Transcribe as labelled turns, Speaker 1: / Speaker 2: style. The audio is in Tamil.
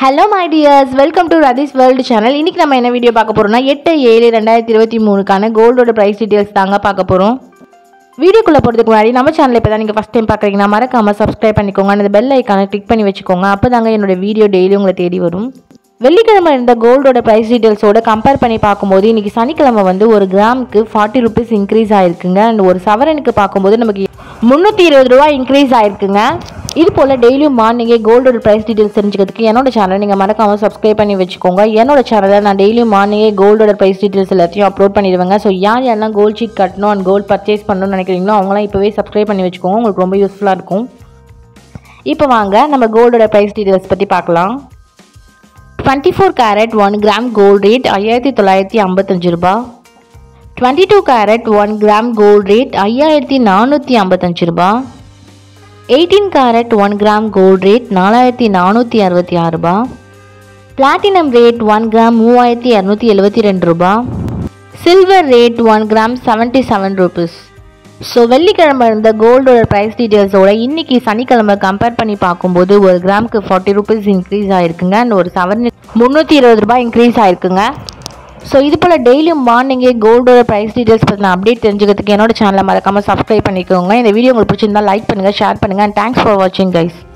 Speaker 1: hello my dears welcome to Ratheesh world channel இன்றைக்கி நம்ம என்ன வீடியோ பார்க்க போகிறோம்னா எட்டு ஏழு ரெண்டாயிரத்தி இருபத்தி மூணுக்கான கோல்டோட ப்ரைஸ் டீட்டெயில்ஸ் தாங்க பார்க்க போகிறோம் வீடியோக்குள்ளே போகிறதுக்கு முன்னாடி நம்ம சேனல் இப்போ தான் நீங்கள் ஃபஸ்ட் டைம் பார்க்குறீங்கன்னா மறக்காமல் சப்ஸ்கிரைப் பண்ணிக்கோங்க அந்த பெல் ஐக்கானை கிளிக் பண்ணி வச்சுக்கோங்க அப்போ தாங்க என்னோட வீடியோ டெய்லி உங்களை தேடி வரும் வெள்ளிக்கிழமை இருந்த கோல்டோட ப்ரைஸ் டீட்டெயில்ஸோட கம்பேர் பண்ணி பார்க்கும்போது இன்றைக்கி சனிக்கிழமை வந்து ஒரு கிராமுக்கு ஃபார்ட்டி ருபீஸ் இன்க்ரீஸ் ஆயிருக்குங்க அண்ட் ஒரு சவரனுக்கு பார்க்கும்போது நமக்கு முந்நூற்றி இருபது ரூபா இன்க்ரீஸ் ஆயிருக்குங்க இது போல் டெய்லியும் மார்னிங்கே கோல்டோட ப்ரைஸ் டீட்டெயில்ஸ் தெரிஞ்சுக்கிறதுக்கு என்னோட சேனலை நீங்கள் மறக்காமல் சப்ஸ்கிரைப் பண்ணி வச்சுக்கோங்க என்னோட சேனலில் நான் டெய்லியும் மார்னிங்கே கோல்டோட ப்ரைஸ் டீட்டெயில்ஸ் எல்லாத்தையும் அப்லோட் பண்ணிடுவேங்க ஸோ யார் யாரெல்லாம் கோல்ட் ஷீட் கட்டணும் அண்ட் கோல்ட் பர்ச்சேஸ் பண்ணணும்னு நினைக்கிறீங்களோ அவங்களாம் இப்போவே சப்ஸ்கிரைப் பண்ணி வச்சுக்கோங்க உங்களுக்கு ரொம்ப யூஸ்ஃபுல்லாக இருக்கும் இப்போ வாங்க நம்ம கோல்டோட ப்ரைஸ் டீட்டெயில்ஸ் பற்றி பார்க்கலாம் twenty four carat one gram gold rate ஐயாயிரத்தி தொள்ளாயிரத்தி ஐம்பத்தஞ்சு ரூபா twenty two carat one gram gold rate ஐயாயிரத்தி நானூற்றி ஐம்பத்தஞ்சு ரூபா eighteen carat one gram gold rate நாலாயிரத்தி நானூற்றி அறுபத்தி ஆறு ரூபா பிளாட்டினம் ரேட் ஒன் கிராம் மூவாயிரத்தி இரநூத்தி எழுபத்தி ரெண்டு ரூபா silver rate one gram seventy seven rupees so வெள்ளிக்கிழமை இருந்த கோல்டோட ப்ரைஸ் டீட்டெயில்ஸோட இன்னைக்கு சனிக்கிழமை கம்பேர் பண்ணி பார்க்கும்போது ஒரு கிராமுக்கு ஃபார்ட்டி ருபீஸ் இன்க்ரீஸ் ஆயிருக்குங்க அண்ட் ஒரு செவன் முந்நூற்றி இருபது ரூபாய் இன்க்ரீஸ் ஆயிருக்குங்க ஸோ இது போல் டெய்லியும் மார்னிங்கே கோல்டோட ப்ரைஸ் டீட்டெயில்ஸ் பற்றின அப்டேட் தெரிஞ்சுக்கிறதுக்கு என்னோட சேனலை மறக்காமல் சப்ஸ்கிரைப் பண்ணிக்கோங்க இந்த வீடியோ உங்களுக்கு பிடிச்சிருந்தா லைக் பண்ணுங்கள் ஷேர் பண்ணுங்கள் அண்ட் தேங்க்ஸ் ஃபார் வாட்சிங் கைஸ்